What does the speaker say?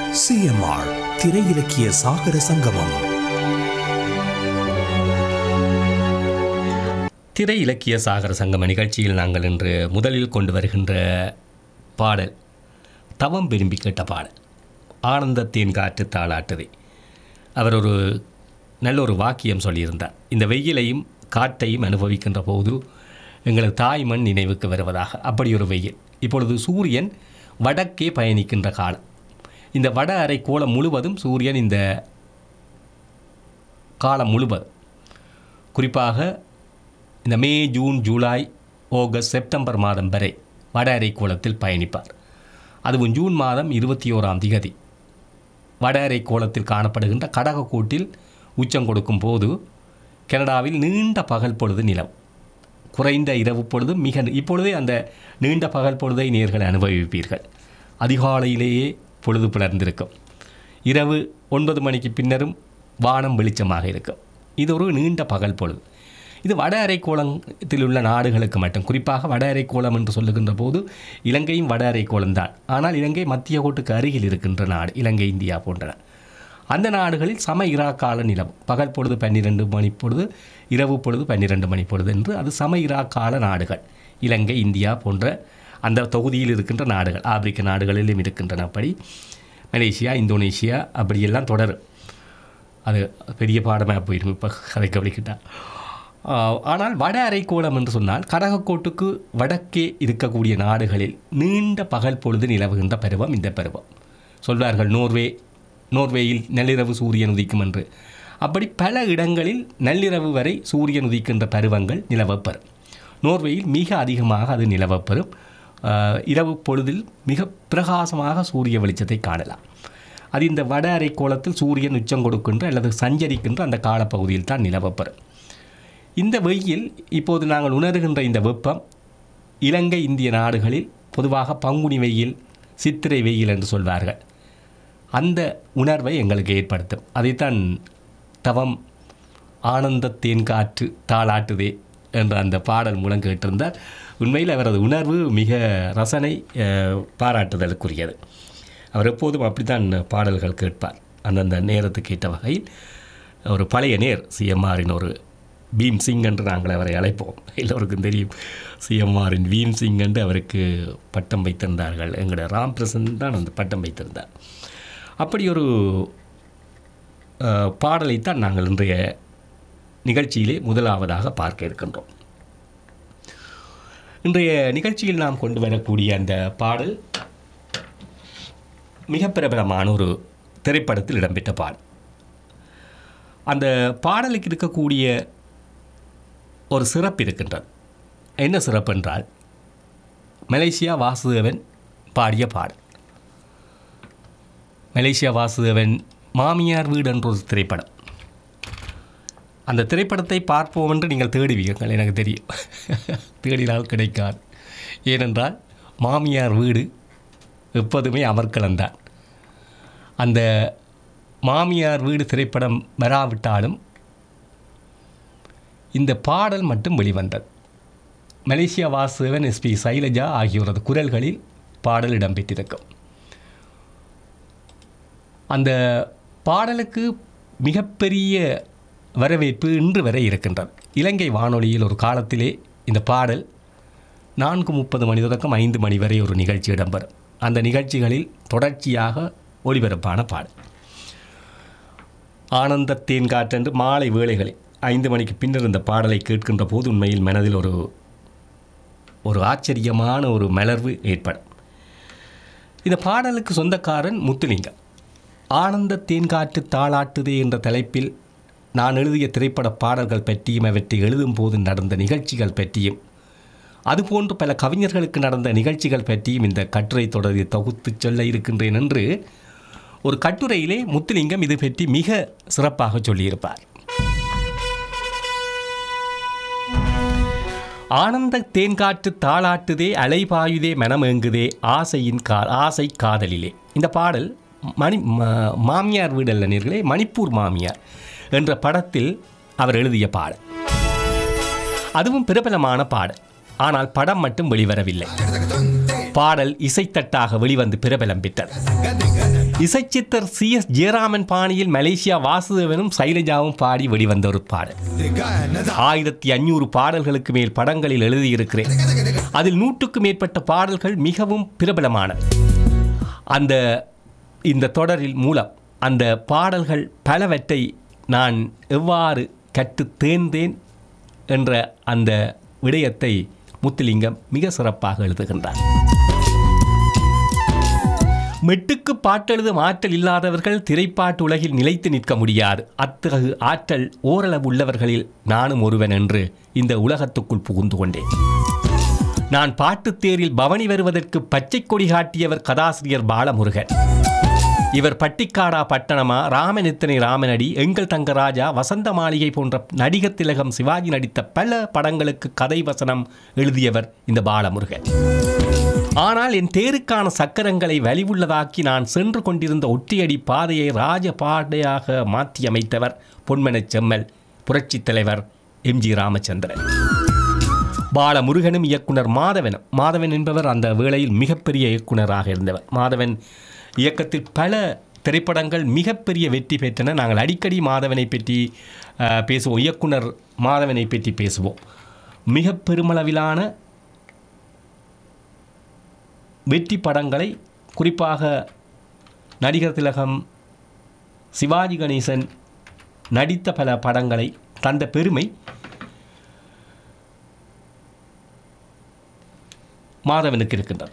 CMR திரை இலக்கிய சாகர சங்கமம் திரை இலக்கிய சாகர சங்கம நிகழ்ச்சியில் நாங்கள் இன்று முதலில் கொண்டு வருகின்ற பாடல் தவம் விரும்பி கேட்ட பாடல் ஆனந்தத்தின் காற்று தாளாட்டுதே அவர் ஒரு நல்ல ஒரு வாக்கியம் சொல்லியிருந்தார் இந்த வெயிலையும் காற்றையும் அனுபவிக்கின்ற போது எங்களது தாய் மண் நினைவுக்கு வருவதாக அப்படி ஒரு வெயில் இப்பொழுது சூரியன் வடக்கே பயணிக்கின்ற காலம் இந்த வட அரை கோளம் முழுவதும் சூரியன் இந்த காலம் முழுவதும் குறிப்பாக இந்த May June July August September மாதம் வரை வட அரைக்கோளத்தில் பயணிப்பார் அதுவும் ஜூன் மாதம் இருபத்தி ஓராம் திகதி வட அரைக்கோளத்தில் காணப்படுகின்ற கடகக்கூட்டில் உச்சம் கொடுக்கும் போது கனடாவில் நீண்ட பகல் பொழுது நிலம் குறைந்த இரவு பொழுது மிக இப்பொழுதே அந்த நீண்ட பகல் பொழுதை நேர்கள் அனுபவிப்பீர்கள் அதிகாலையிலேயே பொழுது பிளர்ந்திருக்கும் இரவு ஒன்பது மணிக்கு பின்னரும் வானம் வெளிச்சமாக இருக்கும் இது ஒரு நீண்ட பகல் பொழுது இது வட அரைக்கோளத்தில் உள்ள நாடுகளுக்கு மட்டும் குறிப்பாக வட அரைக்கோளம் என்று சொல்லுகின்ற போது இலங்கையும் வட அரைக்கோளம் தான் ஆனால் இலங்கை மத்திய கோட்டுக்கு அருகில் இருக்கின்ற நாடு இலங்கை இந்தியா போன்றன அந்த நாடுகளில் சம இரா கால நிலம் பகல் பொழுது பன்னிரெண்டு மணி பொழுது இரவு பொழுது பன்னிரெண்டு மணி பொழுது என்று அது சம இரா கால நாடுகள் இலங்கை இந்தியா போன்ற அந்த தொகுதியில் இருக்கின்ற நாடுகள் ஆப்பிரிக்க நாடுகளிலும் இருக்கின்றன அப்படி மலேசியா இந்தோனேஷியா அப்படியெல்லாம் தொடரும் அது பெரிய பாடமாக போயிடும் இப்போ கதை கவனிக்கிட்டா ஆனால் வட அரைக்கோளம் என்று சொன்னால் கடகக்கோட்டுக்கு வடக்கே இருக்கக்கூடிய நாடுகளில் நீண்ட பகல் பொழுது நிலவுகின்ற பருவம் இந்த பருவம் சொல்வார்கள் நோர்வே நோர்வேயில் நள்ளிரவு சூரியன் உதிக்கும் என்று அப்படி பல இடங்களில் நள்ளிரவு வரை சூரியன் உதிக்கின்ற பருவங்கள் நிலவப்பெறும் நோர்வேயில் மிக அதிகமாக அது நிலவப்பெறும் இரவு பொழுதில் மிக பிரகாசமாக சூரிய வெளிச்சத்தை காணலாம் அது இந்த வட அரைக்கோளத்தில் சூரியன் உச்சம் கொடுக்கின்ற அல்லது சஞ்சரிக்கின்ற அந்த காலப்பகுதியில் தான் நிலவப்பெறும் இந்த வெயில் இப்போது நாங்கள் உணர்கின்ற இந்த வெப்பம் இலங்கை இந்திய நாடுகளில் பொதுவாக பங்குனி வெயில் சித்திரை வெயில் என்று சொல்வார்கள் அந்த உணர்வை எங்களுக்கு ஏற்படுத்தும் அதைத்தான் தவம் ஆனந்த தேன்காற்று தாளாட்டுதே என்ற அந்த பாடல் மூலம் கேட்டிருந்தார் உண்மையில் அவரது உணர்வு மிக ரசனை பாராட்டுதலுக்குரியது அவர் எப்போதும் அப்படித்தான் பாடல்கள் கேட்பார் அந்தந்த நேரத்துக்கு ஏற்ற வகையில் ஒரு பழைய நேர் சிஎம்ஆரின் ஒரு பீம் சிங் என்று நாங்கள் அவரை அழைப்போம் எல்லோருக்கும் தெரியும் சிஎம்ஆரின் பீம் சிங் என்று அவருக்கு பட்டம் வைத்திருந்தார்கள் எங்களுடைய ராம் பிரசன் தான் அந்த பட்டம் வைத்திருந்தார் அப்படி ஒரு பாடலைத்தான் நாங்கள் இன்றைய நிகழ்ச்சியிலே முதலாவதாக பார்க்க இருக்கின்றோம் இன்றைய நிகழ்ச்சியில் நாம் கொண்டு வரக்கூடிய அந்த பாடல் மிக பிரபலமான ஒரு திரைப்படத்தில் இடம்பெற்ற பாடல் அந்த பாடலுக்கு இருக்கக்கூடிய ஒரு சிறப்பு இருக்கின்றது என்ன சிறப்பு என்றால் மலேசியா வாசுதேவன் பாடிய பாடல் மலேசியா வாசுதேவன் மாமியார் வீடு என்ற ஒரு திரைப்படம் அந்த திரைப்படத்தை பார்ப்போம் என்று நீங்கள் தேடுவீர்கள் எனக்கு தெரியும் தேடினால் கிடைக்காது ஏனென்றால் மாமியார் வீடு எப்போதுமே அமர்க்கலந்தான் அந்த மாமியார் வீடு திரைப்படம் வராவிட்டாலும் இந்த பாடல் மட்டும் வெளிவந்தது மலேசியா வாசுவன் எஸ்பி சைலஜா ஆகியோரது குரல்களில் பாடல் இடம்பெற்றிருக்கும் அந்த பாடலுக்கு மிகப்பெரிய வரவேற்பு இன்று வரை இருக்கின்றது இலங்கை வானொலியில் ஒரு காலத்திலே இந்த பாடல் நான்கு முப்பது மணி தொடக்கம் ஐந்து மணி வரை ஒரு நிகழ்ச்சி இடம்பெறும் அந்த நிகழ்ச்சிகளில் தொடர்ச்சியாக ஒளிபரப்பான பாடல் ஆனந்த தேன்காற்றென்று மாலை வேளைகளில் ஐந்து மணிக்கு பின்னர் இந்த பாடலை கேட்கின்ற போது உண்மையில் மனதில் ஒரு ஒரு ஆச்சரியமான ஒரு மலர்வு ஏற்படும் இந்த பாடலுக்கு சொந்தக்காரன் முத்துலிங்கம் ஆனந்த தேன்காற்று தாளாட்டுதே என்ற தலைப்பில் நான் எழுதிய திரைப்பட பாடல்கள் பற்றியும் அவற்றை எழுதும் போது நடந்த நிகழ்ச்சிகள் பற்றியும் அதுபோன்று பல கவிஞர்களுக்கு நடந்த நிகழ்ச்சிகள் பற்றியும் இந்த கட்டுரை தொடரை தொகுத்து சொல்ல இருக்கின்றேன் என்று ஒரு கட்டுரையிலே முத்துலிங்கம் இது பற்றி மிக சிறப்பாக சொல்லியிருப்பார் ஆனந்த தேன்காற்று தாளாட்டுதே அலைபாயுதே மனமேங்குதே ஆசையின் கா ஆசை காதலிலே இந்த பாடல் மணி மாமியார் வீடல்ல நேர்களே மணிப்பூர் மாமியார் என்ற படத்தில் அவர் எழுதிய பாடல் அதுவும் பிரபலமான பாடல் ஆனால் படம் மட்டும் வெளிவரவில்லை பாடல் இசைத்தட்டாக வெளிவந்து பிரபலம் பெற்றது இசைச்சித்தர் சி எஸ் ஜெயராமன் பாணியில் மலேசியா வாசுதேவனும் சைலஜாவும் பாடி வெளிவந்த ஒரு பாடல் ஆயிரத்தி அஞ்சூறு பாடல்களுக்கு மேல் படங்களில் எழுதியிருக்கிறேன் அதில் நூற்றுக்கு மேற்பட்ட பாடல்கள் மிகவும் பிரபலமானவை அந்த இந்த தொடரில் மூலம் அந்த பாடல்கள் பலவற்றை நான் எவ்வாறு கற்று தேர்ந்தேன் என்ற அந்த விடயத்தை முத்துலிங்கம் மிக சிறப்பாக எழுதுகின்றார் மெட்டுக்கு பாட்டெழுதும் ஆற்றல் இல்லாதவர்கள் திரைப்பாட்டு உலகில் நிலைத்து நிற்க முடியாது அத்தகு ஆற்றல் ஓரளவு உள்ளவர்களில் நானும் ஒருவன் என்று இந்த உலகத்துக்குள் புகுந்து கொண்டேன் நான் பாட்டுத் தேரில் பவனி வருவதற்கு பச்சை கொடி காட்டியவர் கதாசிரியர் பாலமுருகன் இவர் பட்டிக்காடா பட்டணமா ராமனித்தனை ராமனடி எங்கள் தங்கராஜா வசந்த மாளிகை போன்ற நடிகர் திலகம் சிவாஜி நடித்த பல படங்களுக்கு கதை வசனம் எழுதியவர் இந்த பாலமுருகன் ஆனால் என் தேருக்கான சக்கரங்களை வலிவுள்ளதாக்கி நான் சென்று கொண்டிருந்த ஒற்றையடி பாதையை ராஜ பாதையாக மாற்றி அமைத்தவர் பொன்மனச் செம்மல் புரட்சித் தலைவர் எம்ஜி ராமச்சந்திரன் பாலமுருகனும் இயக்குனர் மாதவனும் மாதவன் என்பவர் அந்த வேளையில் மிகப்பெரிய இயக்குனராக இருந்தவர் மாதவன் இயக்கத்தில் பல திரைப்படங்கள் மிகப்பெரிய வெற்றி பெற்றன நாங்கள் அடிக்கடி மாதவனை பற்றி அஹ், பேசுவோம் இயக்குனர் மாதவனை பற்றி பேசுவோம் மிக பெருமளவிலான வெற்றி படங்களை குறிப்பாக நடிகர் திலகம் சிவாஜி கணேசன் நடித்த பல படங்களை தந்த பெருமை மாதவனுக்கு இருக்கின்றது